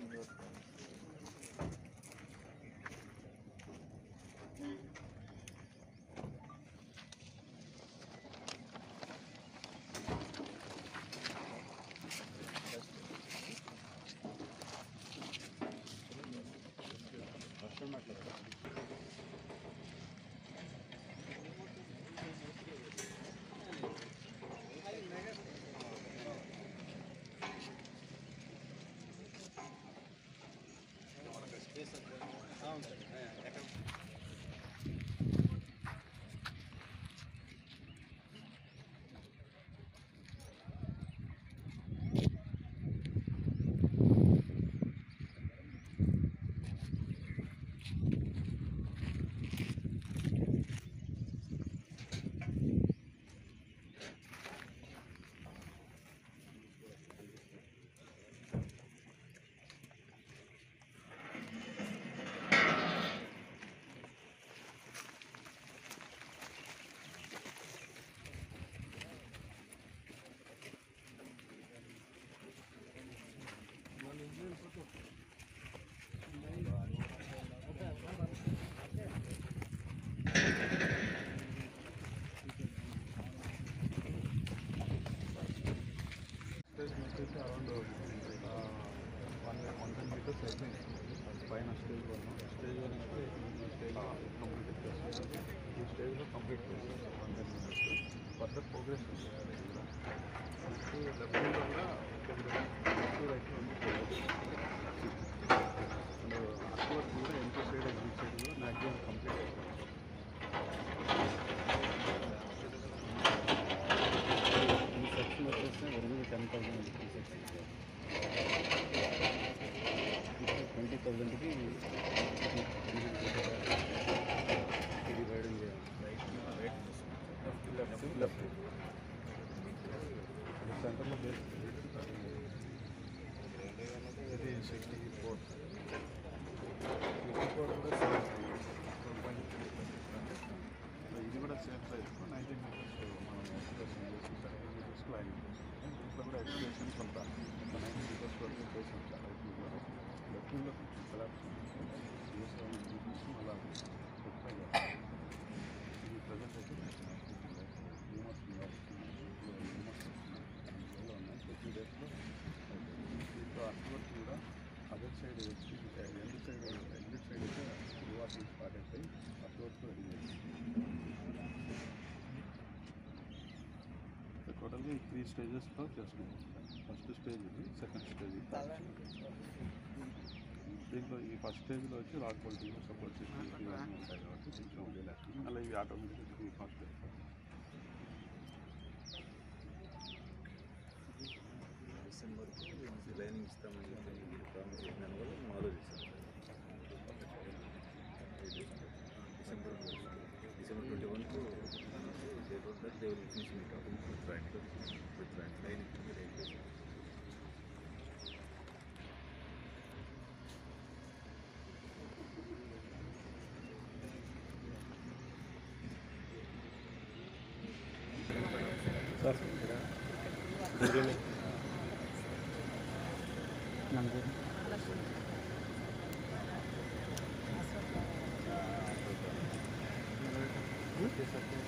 stage వచ్చేసి around one one ten meters అయిపోయింది పైన స్టేజ్ వన్ స్టేజ్ వన్ అయితే ఈ స్టేజ్ కంప్లీట్ చేస్తాం ఈ స్టేజ్లో కంప్లీట్ చేస్తాం one ten minutes further progress ఉంది అది కూడా నెక్స్ట్ లెఫ్ట్ కూడా లెఫ్ట్ రైట్ అండ్ అటువర్క్ కూడా ఎంతో సైడ్ ఎగ్జిట్ సైడ్ కూడా మ్యాక్సిమం కంప్లీట్ అవుతుంది ఈ సెక్షన్ వచ్చేసి ఎనిమిది టెన్ థౌసండ్ ఈ సెక్షన్ ట్వంటీ థౌసండ్కి ఇది రైడింగ్ చేయాలి లెఫ్ట్ లెఫ్ట్ సెంటర్లో బేస్ ఇది సిక్స్టీ ఫోర్ సిక్స్టీ ఫోర్ కూడా సేమ్ ఇది కూడా సేమ్ సైజ్ నైన్టీన్ మీటర్స్ మనం ఎక్స్ప్రెషన్ చేసి సెవెంటీ మీటర్స్ లైన్ దీంట్లో కూడా ఎక్స్ప్రెషన్ కొంత నైన్టీ మీటర్స్ వరకు చేసాం చాలా ఎక్కువగా లెఫ్ట్లో కొంచెం కలాప్స్ సిఎస్ఐ మీటర్స్ అలా కొత్తగా ఇది ప్రజెంట్ అయితే హ్యూమర్స్ ఉన్నాయి హ్యూమర్స్ అందువల్ల ఉన్నాయి ప్రతి డేస్లో దీంట్లో అటువరకు కూడా అదర్ సైడ్ వచ్చి ఎండ్ సైడ్ ఎగ్జిట్ సైడ్ అయితే రివార్స్ స్టార్ట్ అయిపోయి అటువరకు రెడీ టోటల్గా ఈ త్రీ స్టేజెస్లో చేస్తున్నాం ఫస్ట్ స్టేజ్ ఇది సెకండ్ స్టేజ్ ఇది దీంట్లో ఈ ఫస్ట్ స్టేజ్లో వచ్చి రాక్ బోల్టింగ్ సపోర్ట్ సిస్టమ్ ఇవన్నీ ఉంటాయి కాబట్టి కొంచెం రిలాక్స్ అలా ఇవి ఆటోమేటిక్ ఫాస్ట్ డిసెంబర్కి లైనింగ్ ఇస్తామని చెప్పి ప్రామిస్ చేసిన వల్ల మేము ఆలోచిస్తాం డిసెంబర్ డిసెంబర్ ట్వంటీ వన్కు they road that they will finish me topping with brand with brand lining okay sir